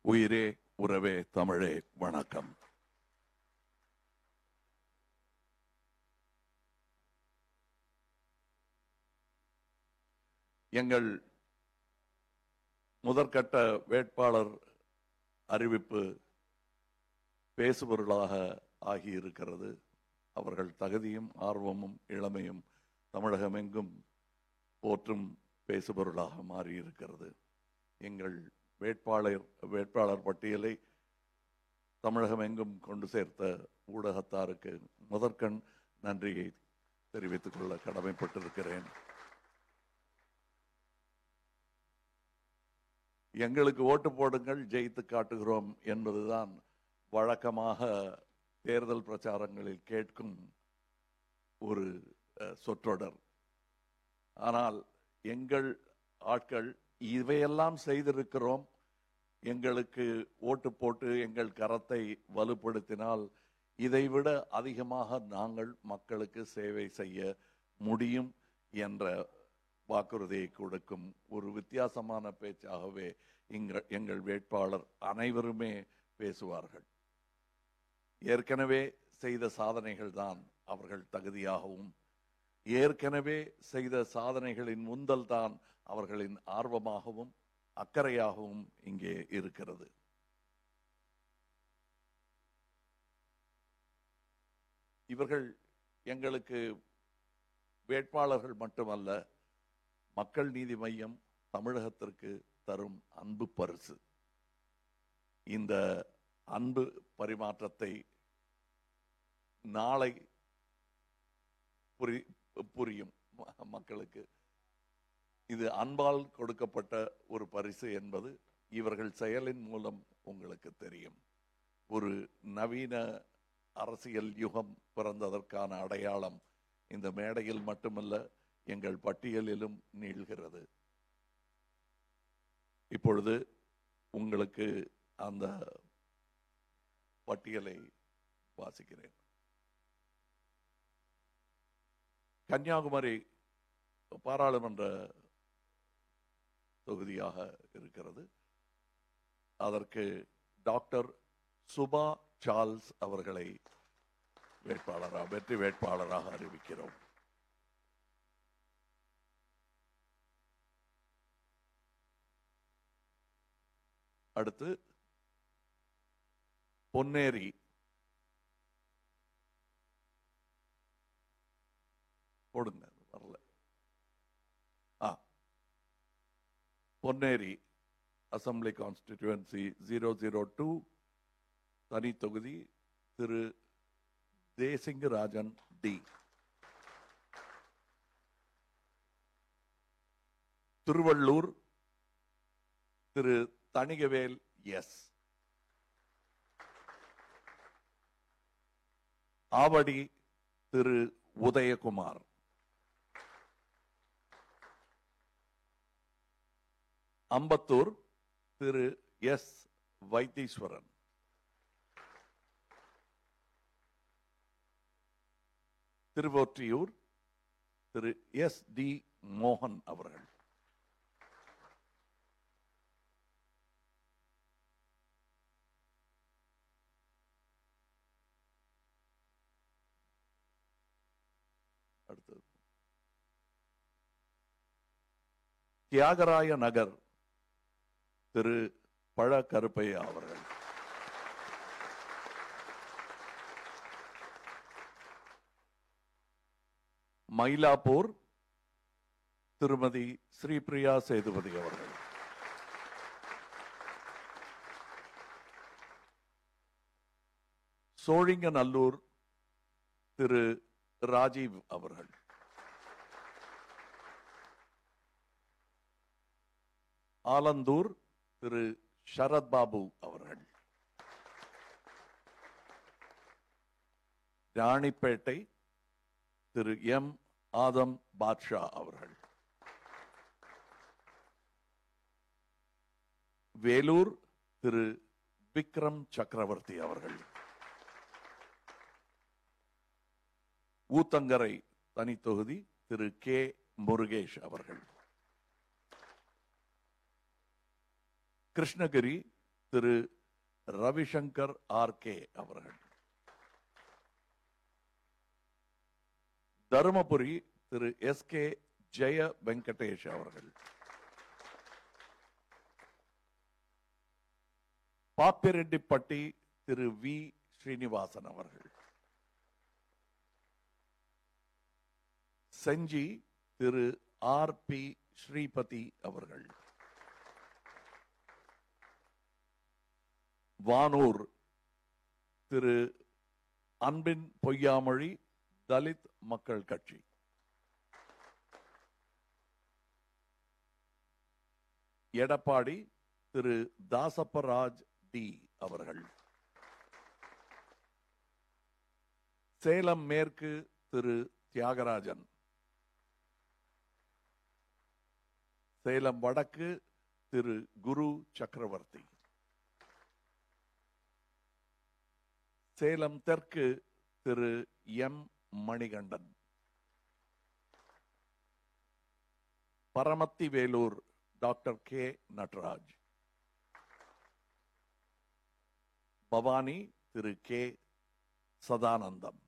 உயிரே உறவே தமிழே வணக்கம் எங்கள் முதற்கட்ட வேட்பாளர் அறிவிப்பு பேசுபொருளாக ஆகியிருக்கிறது அவர்கள் தகுதியும் ஆர்வமும் இளமையும் தமிழகமெங்கும் போற்றும் பேசுபொருளாக மாறியிருக்கிறது எங்கள் வேட்பாளர் வேட்பாளர் பட்டியலை தமிழகம் எங்கும் கொண்டு சேர்த்த ஊடகத்தாருக்கு முதற்கண் நன்றியை தெரிவித்துக் கொள்ள கடமைப்பட்டிருக்கிறேன் எங்களுக்கு ஓட்டு போடுங்கள் ஜெயித்து காட்டுகிறோம் என்பதுதான் வழக்கமாக தேர்தல் பிரச்சாரங்களில் கேட்கும் ஒரு அஹ், சொற்றொடர் ஆனால் எங்கள் ஆட்கள் இவையெல்லாம் செய்திருக்கிறோம் எங்களுக்கு ஓட்டு போட்டு எங்கள் கரத்தை வலுப்படுத்தினால் இதைவிட அதிகமாக நாங்கள் மக்களுக்கு சேவை செய்ய முடியும் என்ற வாக்குறுதியை கொடுக்கும் ஒரு வித்தியாசமான பேச்சாகவே எங்கள் எங்கள் வேட்பாளர் அனைவருமே பேசுவார்கள் ஏற்கனவே செய்த சாதனைகள் தான் அவர்கள் தகுதியாகவும் ஏற்கனவே செய்த சாதனைகளின் முந்தல் தான் அவர்களின் ஆர்வமாகவும் அக்கறையாகவும் இங்கே இருக்கிறது இவர்கள் எங்களுக்கு வேட்பாளர்கள் மட்டுமல்ல மக்கள் நீதி மையம் தமிழகத்திற்கு தரும் அன்பு பரிசு இந்த அன்பு பரிமாற்றத்தை நாளை புரி புரியும் ம- மக்களுக்கு இது அன்பால் கொடுக்கப்பட்ட ஒரு பரிசு என்பது இவர்கள் செயலின் மூலம் உங்களுக்கு தெரியும் ஒரு நவீன அரசியல் யுகம் பிறந்ததற்கான அடையாளம் இந்த மேடையில் மட்டுமல்ல எங்கள் பட்டியலிலும் நீள்கிறது இப்பொழுது உங்களுக்கு அந்த பட்டியலை வாசிக்கிறேன் கன்னியாகுமரி பாராளுமன்ற தொகுதியாக இருக்கிறது அதற்கு டாக்டர் சுபா சார்ல்ஸ் அவர்களை வேட்பாளராக வெற்றி வேட்பாளராக அறிவிக்கிறோம் அடுத்து பொன்னேரி போடுங்க அது வரல ஆ Ponneri assembly constituency zero zero two தனி தொகுதி Thiru Desingarajan T Tiruvallur Thiru Thanigavel S Avadi Thiru Udhayakumar Ambattur Thiru S Vaitheeswaran Thiruvottiyur Thiru S T மோகன் அவர்கள் அடுத்தது தியாகராய நகர் திரு பழ கருப்பையா அவர்கள் மயிலாப்பூர் திருமதி ஸ்ரீபிரியா சேதுபதி அவர்கள் சோழிங்கநல்லூர் திரு ராஜீவ் அவர்கள் ஆலந்தூர் திரு சரத் பாபு அவர்கள் ராணிப்பேட்டை திரு எம் ஆதம் பாட்ஷா அவர்கள் வேலூர் திரு விக்ரம் சக்கரவர்த்தி அவர்கள் ஊத்தங்கரை தனி தொகுதி திரு கே முருகேஷ் அவர்கள் கிருஷ்ணகிரி திரு ரவிசங்கர் ஆர்கே அவர்கள் தருமபுரி திரு எஸ் கே ஜெய வெங்கடேஷ் அவர்கள் பாப்பிரெட்டிப்பட்டி திரு வி ஸ்ரீனிவாசன் அவர்கள் செஞ்சி திரு ஆர் பி ஸ்ரீபதி அவர்கள் வானூர் திரு அன்பின் பொய்யாமொழி தலித் மக்கள் கட்சி எடப்பாடி திரு தாசப்பராஜ் டி அவர்கள் சேலம் மேற்கு திரு தியாகராஜன் சேலம் வடக்கு திரு குரு சக்கரவர்த்தி சேலம் தெற்கு Thiru M Manikandan Paramathi Vellore doctor K Natraj Bhavani Thiru K Sadanandam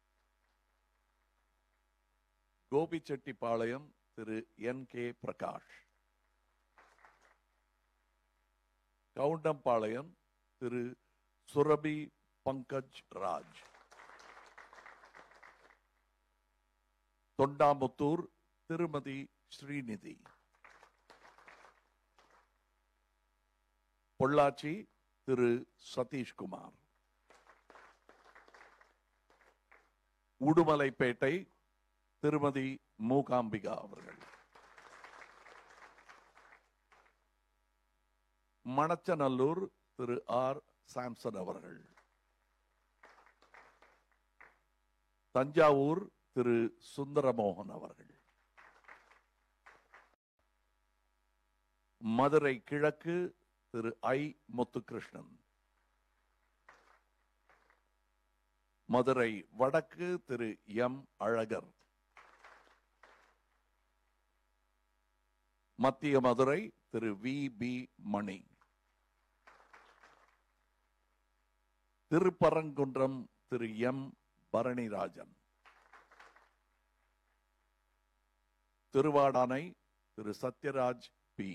Gobichettipalayam Thiru N K Prakash Kavundampalayam Thiru Surabhi Pankaj Raj Thondamuthur Thirumathi Srinithi Pollachi திரு சதீஷ்குமார் உடுமலைப்பேட்டை திருமதி மூகாம்பிகா அவர்கள் மணச்சநல்லூர் திரு ஆர் சாம்சன் அவர்கள் தஞ்சாவூர் திரு சுந்தரமோகன் அவர்கள் மதுரை கிழக்கு திரு ஐ முத்துகிருஷ்ணன் மதுரை வடக்கு திரு எம் அழகர் மத்திய Madurai Thiru V P Mani Thiruparankundram Thiru M Bharanirajan Thiruvadanai Thiru Sathyaraj P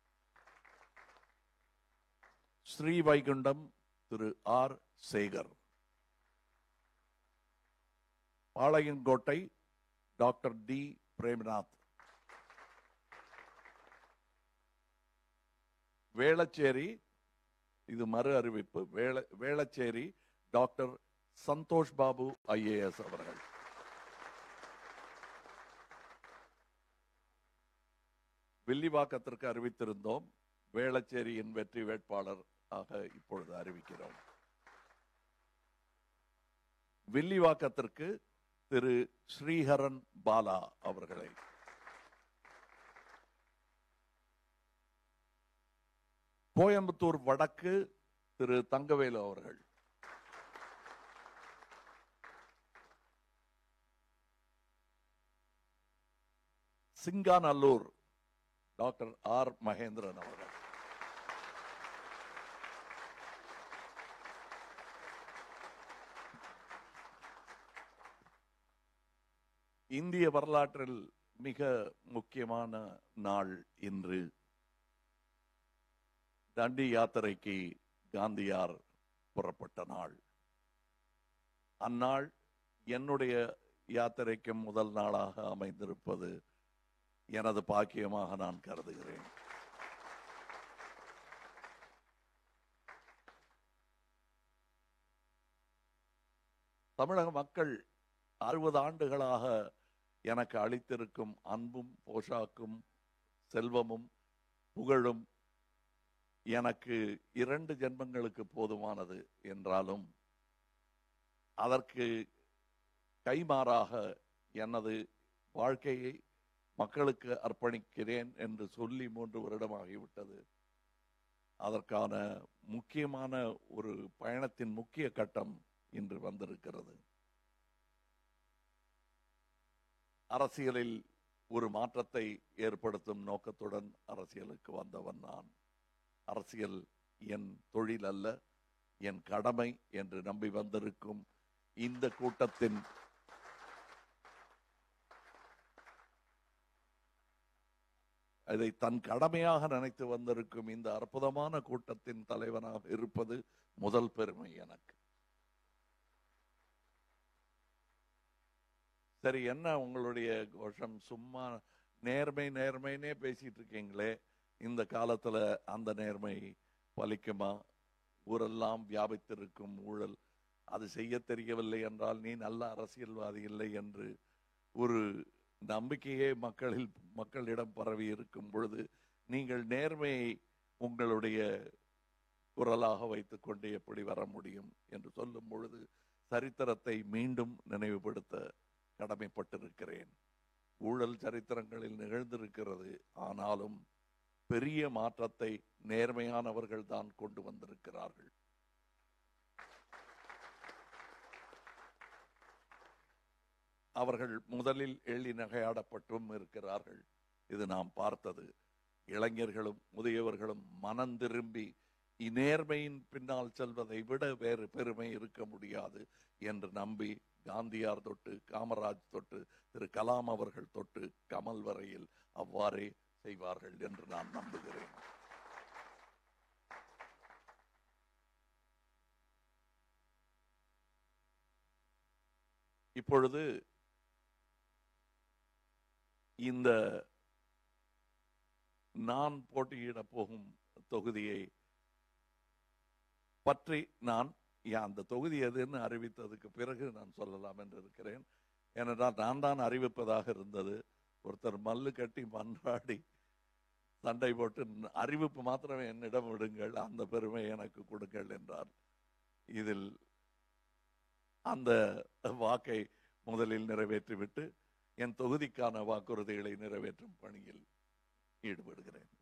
Srivaikuntam Thiru R Sekar Palayamkottai doctor T Premnath Velachery இது மறு அறிவிப்பு வேள வேளச்சேரி டாக்டர் சந்தோஷ் பாபு ஐஏஎஸ் அவர்கள் வில்லிவாக்கத்திற்கு அறிவித்திருந்தோம் வேளச்சேரியின் வெற்றி வேட்பாளர் ஆக இப்பொழுது அறிவிக்கிறோம் வில்லிவாக்கத்திற்கு திரு ஸ்ரீஹரன் பாலா அவர்களை கோயம்புத்தூர் வடக்கு திரு தங்கவேலு அவர்கள் சிங்காநல்லூர் டாக்டர் ஆர் மகேந்திரன் அவர்கள் இந்திய வரலாற்றில் மிக முக்கியமான நாள் இன்று தண்டி யாத்திரைக்கு காந்தியார் புறப்பட்ட நாள் அந்நாள் என்னுடைய யாத்திரைக்கும் முதல் நாளாக அமைந்திருப்பது எனது பாக்கியமாக நான் கருதுகிறேன் தமிழக மக்கள் அறுபது ஆண்டுகளாக எனக்கு அளித்திருக்கும் அன்பும் போஷாக்கும் செல்வமும் புகழும் எனக்கு இரண்டு ஜென்மங்களுக்கு போதுமானது என்றாலும் அதற்கு கைமாறாக எனது வாழ்க்கையை மக்களுக்கு அர்ப்பணிக்கிறேன் என்று சொல்லி மூன்று வருடமாகிவிட்டது அதற்கான முக்கியமான ஒரு பயணத்தின் முக்கிய கட்டம் இன்று வந்திருக்கிறது அரசியலில் ஒரு மாற்றத்தை ஏற்படுத்தும் நோக்கத்துடன் அரசியலுக்கு வந்தவன் நான் அரசியல் என் தொழில் அல்ல என் கடமை என்று நம்பி வந்திருக்கும் இந்த கூட்டத்தின் அதை தன் கடமையாக நினைத்து வந்திருக்கும் இந்த அற்புதமான கூட்டத்தின் தலைவனாக இருப்பது முதல் பெருமை எனக்கு சரி என்ன உங்களுடைய கோஷம் சும்மா நேர்மை நேர்மைன்னே பேசிட்டு இருக்கீங்களே இந்த காலத்துல அந்த நேர்மை பலிக்குமா ஊரெல்லாம் வியாபித்திருக்கும் ஊழல் அது செய்ய தெரியவில்லை என்றால் நீ நல்ல அரசியல்வாதி இல்லை என்று ஒரு நம்பிக்கையே மக்களில் மக்களிடம் பரவி இருக்கும் பொழுது நீங்கள் நேர்மையை உங்களுடைய குரலாக வைத்துக்கொண்டு எப்படி வர முடியும் என்று சொல்லும் பொழுது சரித்திரத்தை மீண்டும் நினைவுபடுத்த கடமைப்பட்டிருக்கிறேன் ஊழல் சரித்திரங்களில் நிகழ்ந்திருக்கிறது ஆனாலும் பெரிய மாற்றத்தை நேர்மையானவர்கள் தான் கொண்டு வந்திருக்கிறார்கள் அவர்கள் முதலில் எள்ளி நகையாடப்பட்டும் இருக்கிறார்கள் இது நாம் பார்த்தது இளைஞர்களும் முதியவர்களும் மனம் திரும்பி இந்நேர்மையின் பின்னால் செல்வதை விட வேறு பெருமை இருக்க முடியாது என்று நம்பி காந்தியார் தொட்டு காமராஜ் தொட்டு திரு கலாம் அவர்கள் தொட்டு கமல் வரையில் அவ்வாறே செய்வார்கள் என்று நான் நம்புகிறேன் இப்பொழுது இந்த நான் போட்டியிட போகும் தொகுதியை பற்றி நான் ஏன் அந்த தொகுதி எதுன்னு அறிவித்ததுக்கு பிறகு நான் சொல்லலாம் என்று இருக்கிறேன் ஏனென்றால் நான் தான் அறிவிப்பதாக இருந்தது ஒருத்தர் மல்லு கட்டி மன்றாடி சண்டை போட்டு "ந- அறிவிப்பு மாத்திரமே என்னிடம் விடுங்கள் அந்த பெருமை எனக்கு கொடுங்கள் என்றார் இதில் அந்த வாக்கை முதலில் நிறைவேற்றிவிட்டு என் தொகுதிக்கான வாக்குறுதிகளை நிறைவேற்றும் பணியில் ஈடுபடுகிறேன்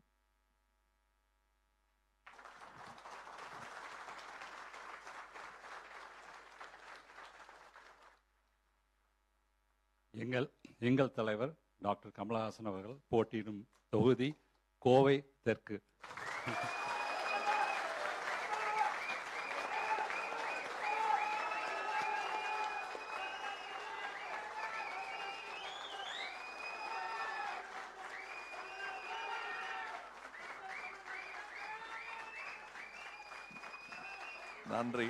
எங்கள் எங்கள் தலைவர் டாக்டர் கமலஹாசன் அவர்கள் போட்டியிடும் தொகுதி கோவை தெற்கு நன்றி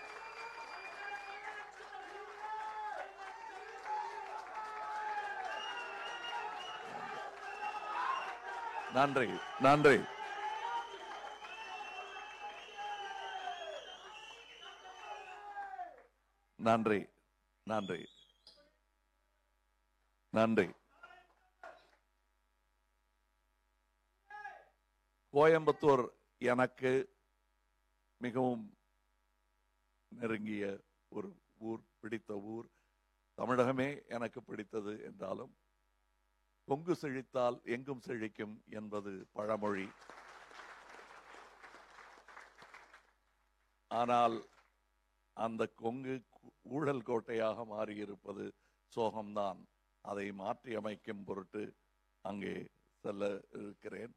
நன்றி நன்றி நன்றி நன்றி நன்றி கோயம்புத்தூர் எனக்கு மிகவும் நெருங்கிய ஒரு ஊர் பிடித்த ஊர் தமிழகமே எனக்கு பிடித்தது என்றாலும் கொங்கு செழித்தால் எங்கும் செழிக்கும் என்பது பழமொழி ஆனால் அந்த கொங்கு கு- ஊழல் கோட்டையாக மாறியிருப்பது சோகம்தான் அதை மாற்றி அமைக்கும் பொருட்டு அங்கே செல்ல இருக்கிறேன்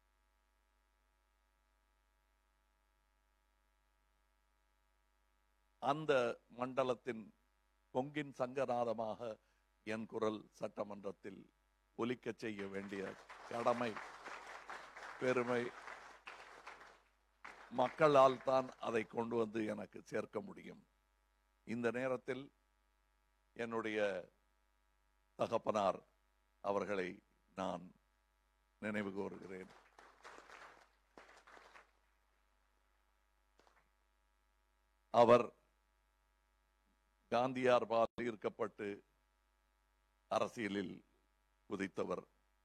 அந்த மண்டலத்தின் கொங்கின் சங்கநாதமாக என் குரல் சட்டமன்றத்தில் ஒலிக்கச் செய்ய வேண்டிய கடமை பெருமை மக்களால் தான் அதை கொண்டு வந்து எனக்கு சேர்க்க முடியும் இந்த நேரத்தில் என்னுடைய தகப்பனார் அவர்களை நான் நினைவு கூறுகிறேன் அவர் காந்தியார் பால் ஈர்க்கப்பட்டு அரசியலில் குதித்தவர்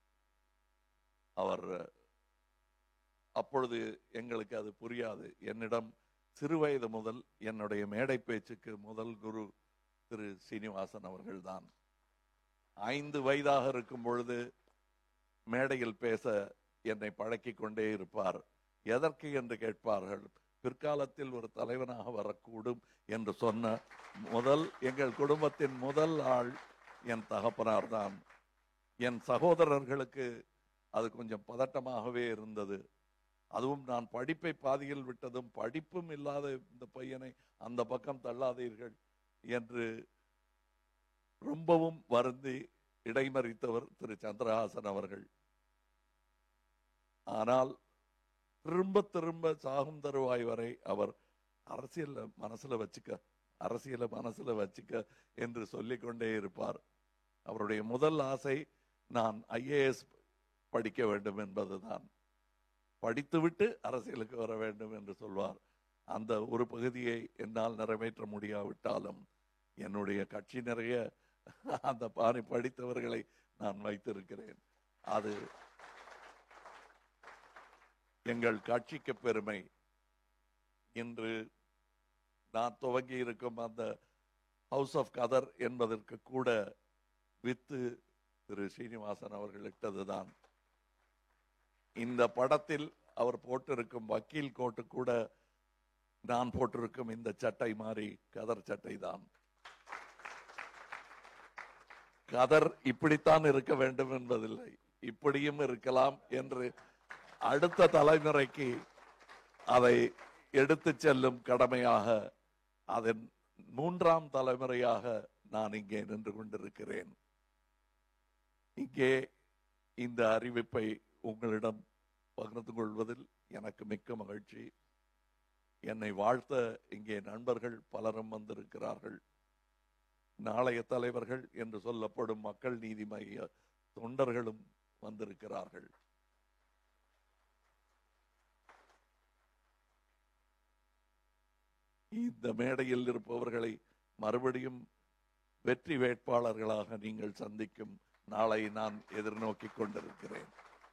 அவர் அப்பொழுது எங்களுக்கு அது புரியாது என்னிடம் சிறுவயது முதல் என்னுடைய மேடை பேச்சுக்கு முதல் குரு திரு சீனிவாசன் அவர்கள்தான் ஐந்து வயதாக இருக்கும் பொழுது மேடையில் பேச என்னை பழக்கிக் கொண்டே இருப்பார் எதற்கு என்று கேட்பார்கள் பிற்காலத்தில் ஒரு தலைவனாக வரக்கூடும் என்று சொன்ன முதல் எங்கள் குடும்பத்தின் முதல் ஆள் என் தகப்பனார் தான் என் சகோதரர்களுக்கு அது கொஞ்சம் பதட்டமாகவே இருந்தது அதுவும் நான் படிப்பை பாதியில் விட்டதும் படிப்பும் இல்லாத இந்த பையனை அந்த பக்கம் தள்ளாதீர்கள் என்று ரொம்பவும் வருந்தி இடைமறித்தவர் திரு சந்திரஹாசன் அவர்கள் ஆனால் திரும்ப திரும்ப சாகும் தருவாய் வரை அவர் அரசியல்ல மனசுல வச்சுக்க அரசியலை மனசுல வச்சுக்க என்று சொல்லிக் கொண்டே இருப்பார் அவருடைய முதல் ஆசை நான் ஐஏஎஸ் படிக்க வேண்டும் என்பதுதான் படித்துவிட்டு அரசியலுக்கு வர வேண்டும் என்று சொல்வார் அந்த ஒரு பகுதியை என்னால் நிறைவேற்ற முடியாவிட்டாலும் என்னுடைய கட்சி நிறைய அந்த பாணி படித்தவர்களை நான் வைத்திருக்கிறேன் அது எங்கள் கட்சிக்கு பெருமை இன்று நான் துவங்கி இருக்கும் அந்த ஹவுஸ் ஆஃப் கதர் என்பதற்கு கூட வித்து திரு ஸ்ரீனிவாசன் அவர்கள் இட்டதுதான் இந்த படத்தில் அவர் போட்டிருக்கும் வக்கீல் கோட்டு கூட நான் போட்டிருக்கும் இந்த சட்டை மாதிரி கதர் சட்டை தான் கதர் இப்படித்தான் இருக்க வேண்டும் என்பதில்லை இப்படியும் இருக்கலாம் என்று அடுத்த தலைமுறைக்கு அதை எடுத்து செல்லும் கடமையாக அதன் மூன்றாம் தலைமுறையாக நான் இங்கே நின்று கொண்டிருக்கிறேன் இங்கே இந்த அறிவிப்பை உங்களிடம் பகிர்ந்து கொள்வதில் எனக்கு மிக்க மகிழ்ச்சி என்னை வாழ்த்த இங்கே நண்பர்கள் பலரும் வந்திருக்கிறார்கள் நாளைய தலைவர்கள் என்று சொல்லப்படும் மக்கள் நீதி மைய தொண்டர்களும் வந்திருக்கிறார்கள் இந்த மேடையில் இருப்பவர்களை மறுபடியும் வெற்றி வேட்பாளர்களாக நீங்கள் சந்திக்கும் நாளை நான் எதிர்நோக்கிக் கொண்டிருக்கிறேன்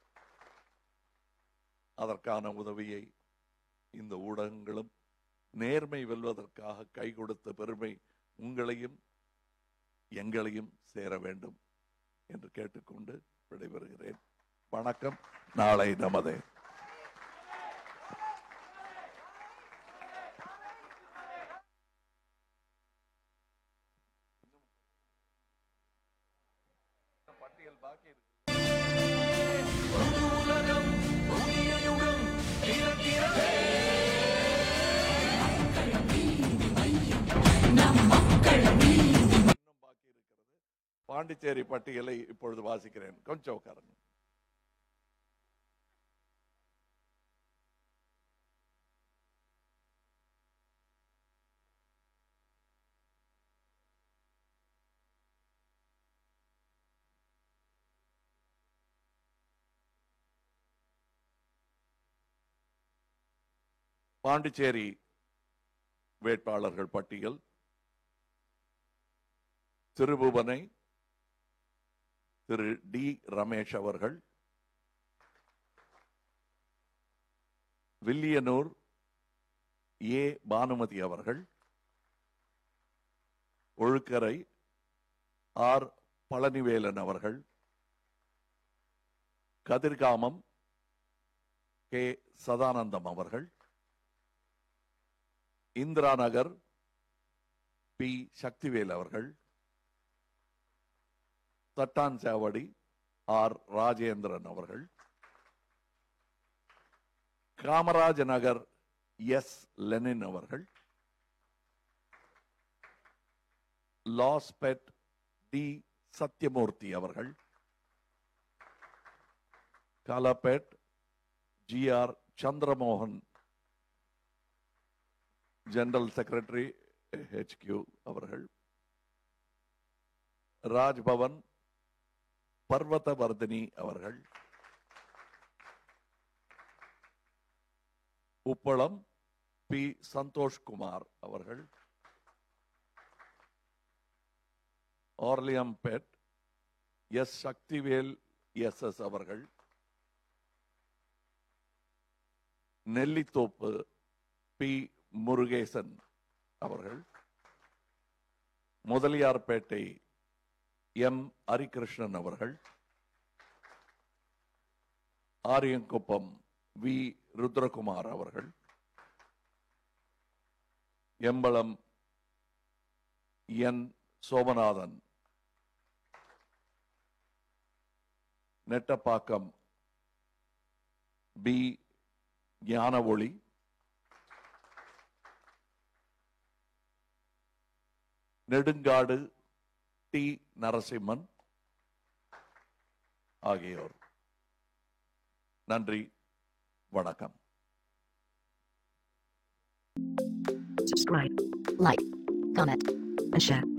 அதற்கான உதவியை இந்த ஊடகங்களும் நேர்மை வெல்வதற்காக கை கொடுத்த பெருமை உங்களையும் எங்களையும் சேர வேண்டும் என்று கேட்டுக்கொண்டு விடைபெறுகிறேன் வணக்கம் நாளை நமதே பட்டியல் பாக்கி இருக்கு இன்னும் பாக்கி இருக்கிறது பாண்டிச்சேரி பட்டியலை இப்பொழுது வாசிக்கிறேன் கொஞ்சம் உட்காருங்க பாண்டிச்சேரி வேட்பாளர்கள் பட்டியல் திருபுவனை திரு டி ரமேஷ் அவர்கள் வில்லியனூர் ஏ பானுமதி அவர்கள் ஒழுக்கரை ஆர் பழனிவேலன் அவர்கள் கதிர்காமம் கே சதானந்தம் அவர்கள் இந்திரா நகர் பி சக்திவேல் அவர்கள் தட்டான் சாவடி ஆர் ராஜேந்திரன் அவர்கள் காமராஜ நகர் எஸ் லெனின் அவர்கள் லாஸ்பெட் டி சத்யமூர்த்தி அவர்கள் Kalapet G R Chandramohan general secretary HQ அவர்கள் ராஜ்பவன் பர்வதவர்தினி அவர்கள் உப்பளம் பி சந்தோஷ்குமார் அவர்கள் Orleampeth S Sakthivel S S அவர்கள் நெல்லித்தோப்பு பி முருகேசன் அவர்கள் முதலியார்பேட்டை எம் ஹரிகிருஷ்ணன் அவர்கள் ஆரியங்குப்பம் வி ருத்ரகுமார் அவர்கள் Embalam N Somanathan Nettapakkam P Gnana Oli Nedungadu D Narasimhan ஆகியோர் நன்றி வணக்கம் subscribe, like, comment, and share.